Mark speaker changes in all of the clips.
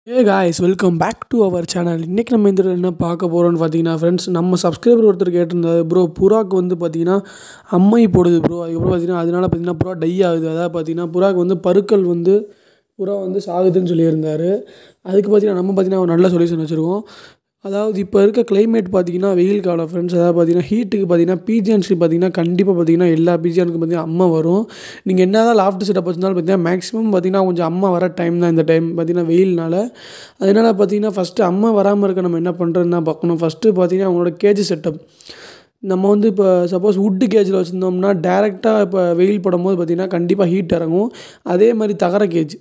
Speaker 1: A guys welcome back to our channel இன்றைக்கி நம்ம இந்த என்ன பார்க்க போகிறோம்னு பார்த்தீங்கன்னா ஃப்ரெண்ட்ஸ் நம்ம சப்ஸ்கிரைபர் ஒருத்தர் கேட்டிருந்தாரு ப்ரோ புறாக்கு வந்து பார்த்தீங்கன்னா அம்மை போடுது ப்ரோ அதுக்கப்புறம் பார்த்தீங்கன்னா அதனால பார்த்தீங்கன்னா புறா டை ஆகுது அதாவது பார்த்தீங்கன்னா புறாக்கு வந்து பருக்கள் வந்து புறா வந்து சாகுதுன்னு சொல்லியிருந்தாரு அதுக்கு பார்த்தீங்கன்னா நம்ம பார்த்தீங்கன்னா ஒரு நல்ல சொல்யூஷன் வச்சுருக்கோம் அதாவது இப்போ இருக்க கிளைமேட் பார்த்தீங்கன்னா வெயில் காலம் ஃப்ரெண்ட்ஸ் அதாவது பார்த்தீங்கன்னா ஹீட்டுக்கு பார்த்தீங்கன்னா பிஜிஎன்ஸ்க்கு பார்த்தீங்கன்னா கண்டிப்பாக பார்த்தீங்கன்னா எல்லா பிஜிஎனுக்கும் பார்த்தீங்கன்னா அம்மா வரும் நீங்கள் என்ன தான் லாஃப்ட் செட்டப் வச்சிருந்தாலும் பார்த்தீங்கன்னா மேக்ஸிமம் பார்த்தீங்கன்னா கொஞ்சம் அம்மா வர டைம் தான் இந்த டைம் பார்த்தீங்கன்னா வெயில்னால அதனால் பார்த்தீங்கன்னா ஃபஸ்ட்டு அம்மா வராமல் இருக்க நம்ம என்ன பண்ணுறதுன்னு தான் பார்க்கணும் ஃபஸ்ட்டு பார்த்தீங்கன்னா அவங்களோட கேஜ் செட்டப் நம்ம வந்து இப்போ சப்போஸ் வுட்டு கேஜில் வச்சுருந்தோம்னா டேரெக்டாக இப்போ வெயில் படும்போது பார்த்திங்கன்னா கண்டிப்பாக ஹீட் இறங்கும் அதே மாதிரி தகர கேஜ்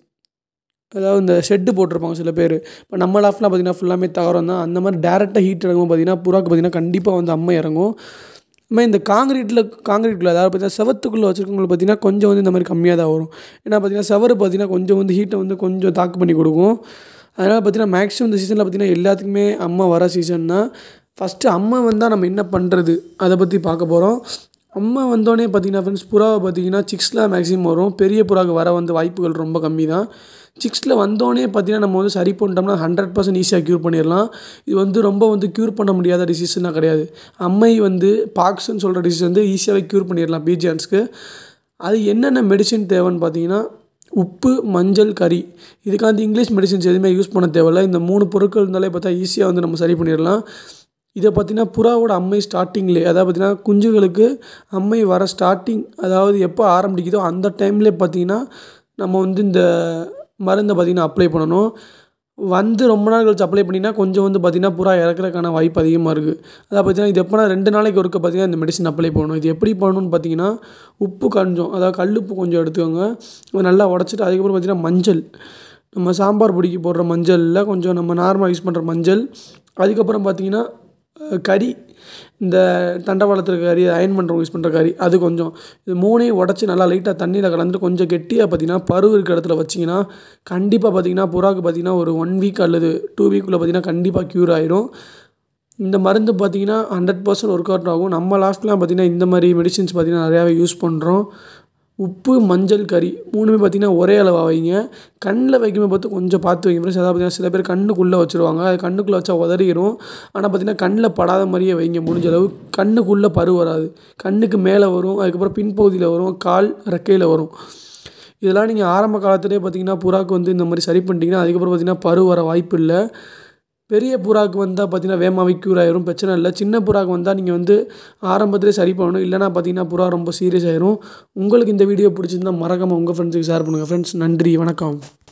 Speaker 1: அதாவது இந்த ஷெட்டு போட்டிருப்பாங்க சில பேர் இப்போ நம்ம லாஃப்ட்லாம் பார்த்திங்கன்னா ஃபுல்லாமே தகரம் தான் அந்த மாதிரி டேரெக்டாக ஹீட் இறங்கும் பார்த்திங்கன்னா புறாக்கு பார்த்திங்கன்னா கண்டிப்பாக வந்து அம்மை இறங்கும் இதுமாதிரி இந்த காங்கிரீட்டில் காங்கிரீட்டில் அதாவது பார்த்தீங்கன்னா செவத்துக்குள்ளே வச்சுருக்கவங்களுக்கு பார்த்திங்கன்னா கொஞ்சம் வந்து இந்த மாதிரி கம்மியாக தான் வரும் ஏன்னா பார்த்திங்கன்னா செவரு பார்த்திங்கன்னா கொஞ்சம் வந்து ஹீட்டை வந்து கொஞ்சம் தாக்கு பண்ணி கொடுக்கும் அதனால் பார்த்திங்கன்னா மேக்ஸிமம் இந்த சீசனில் பார்த்திங்கன்னா எல்லாத்துக்குமே அம்மா வர சீசன் தான் ஃபஸ்ட்டு அம்மா வந்தால் நம்ம என்ன பண்ணுறது அதை பற்றி பார்க்க போகிறோம் அம்மா வந்தோடனே பார்த்திங்கன்னா ஃப்ரெண்ட்ஸ் புறாவை பார்த்திங்கன்னா சிக்ஸில் மேக்ஸிமம் வரும் பெரிய புறாவுக்கு வர வந்து வாய்ப்புகள் ரொம்ப கம்மி தான் சிக்ஸில் வந்தோடனே பார்த்திங்கன்னா நம்ம வந்து சரி பண்ணிட்டோம்னா ஹண்ட்ரட் பர்சன்ட் ஈஸியாக க்யூர் பண்ணிடலாம் இது வந்து ரொம்ப வந்து க்யூர் பண்ண முடியாத டிசீஸ்லாம் கிடையாது அம்மை வந்து பாக்ஸ்ன்னு சொல்கிற டிசீஸ் வந்து ஈஸியாகவே க்யூர் பண்ணிடலாம் பிஜியான்ஸ்க்கு அது என்னென்ன மெடிசின் தேவைன்னு பார்த்தீங்கன்னா உப்பு மஞ்சள் கறி இதுக்காண்டி இங்கிலீஷ் மெடிசின்ஸ் எதுவுமே யூஸ் பண்ண தேவையில்ல இந்த மூணு பொருட்கள் இருந்தாலே பார்த்தா ஈஸியாக வந்து நம்ம சரி பண்ணிடலாம் இதை பார்த்தீங்கன்னா புறாவோட அம்மை ஸ்டார்டிங்லேயே அதாவது பார்த்திங்கன்னா குஞ்சுகளுக்கு அம்மை வர ஸ்டார்டிங் அதாவது எப்போ ஆரம்பிக்குதோ அந்த டைம்லேயே பார்த்திங்கன்னா நம்ம வந்து இந்த மருந்தை பார்த்திங்கன்னா அப்ளை பண்ணணும் வந்து ரொம்ப நாள் கழிச்சு அப்ளை பண்ணினா கொஞ்சம் வந்து பார்த்திங்கன்னா புறா இறக்குறதுக்கான வாய்ப்பு அதிகமாக இருக்குது அதாவது பார்த்திங்கன்னா இது எப்போனா ரெண்டு நாளைக்கு ஒருக்க பார்த்திங்கன்னா இந்த மெடிசன் அப்ளை பண்ணணும் இது எப்படி பண்ணணும்னு பார்த்தீங்கன்னா உப்பு கொஞ்சம் அதாவது கல்லுப்பு கொஞ்சம் எடுத்துக்கோங்க அதை நல்லா உடச்சிட்டு அதுக்கப்புறம் பார்த்திங்கன்னா மஞ்சள் நம்ம சாம்பார் பொடிக்கு போடுற மஞ்சளில் கொஞ்சம் நம்ம நார்மலாக யூஸ் பண்ணுற மஞ்சள் அதுக்கப்புறம் பார்த்திங்கன்னா கறி இந்த தண்டவாளத்தில் கறி அயன் பண்ணுறவங்க யூஸ் பண்ணுற கறி அது கொஞ்சம் இது மூணையும் உடச்சி நல்லா லைட்டாக தண்ணியில் கலந்துட்டு கொஞ்சம் கெட்டியாக பார்த்திங்கன்னா பருவு இருக்கிற இடத்துல வச்சிங்கன்னா கண்டிப்பாக பார்த்திங்கன்னா புறாவுக்கு பார்த்திங்கன்னா ஒரு ஒன் வீக் அல்லது டூ வீக்குள்ளே பார்த்திங்கன்னா கண்டிப்பாக க்யூர் ஆயிரும் இந்த மருந்து பார்த்திங்கன்னா ஹண்ட்ரட் பர்சன்ட் ஒர்க் அவுட் ஆகும் நம்ம லாஸ்ட்லாம் பார்த்திங்கன்னா இந்த மாதிரி மெடிசின்ஸ் பார்த்திங்கன்னா நிறையாவே யூஸ் பண்ணுறோம் உப்பு மஞ்சள் கறி மூணுமே பார்த்திங்கன்னா ஒரே அளவாக வைங்க கண்ணில் வைக்கும்போது பார்த்து கொஞ்சம் பார்த்து வைங்க ஃப்ரெண்ட்ஸ் அதாவது பார்த்திங்கன்னா சில பேர் கண்ணுக்குள்ளே வச்சுருவாங்க அது கண்ணுக்குள்ளே வச்சா உதறிடும் ஆனால் பார்த்திங்கன்னா கண்ணில் படாத மாதிரியே வைங்க முடிஞ்ச அளவு கண்ணுக்குள்ளே பரு வராது கண்ணுக்கு மேலே வரும் அதுக்கப்புறம் பின்பகுதியில் வரும் கால் ரெக்கையில் வரும் இதெல்லாம் நீங்கள் ஆரம்ப காலத்துலேயே பார்த்திங்கன்னா புறாக்கு வந்து இந்த மாதிரி சரி பண்ணிட்டீங்கன்னா அதுக்கப்புறம் பார்த்திங்கன்னா பரு வர வாய்ப்பு இல்லை பெரிய புறாக்கு வந்தால் பார்த்தீங்கன்னா வேகமாகவே க்யூர் ஆயிரும் பிரச்சனை இல்லை சின்ன புறாக்கு வந்தால் நீங்கள் வந்து ஆரம்பத்திலே சரி பண்ணணும் இல்லைனா பார்த்தீங்கன்னா புறா ரொம்ப சீரியஸ் ஆயிரும் உங்களுக்கு இந்த வீடியோ பிடிச்சிருந்தால் மறக்காமல் உங்கள் ஃப்ரெண்ட்ஸுக்கு ஷேர் பண்ணுங்கள் ஃப்ரெண்ட்ஸ் நன்றி வணக்கம்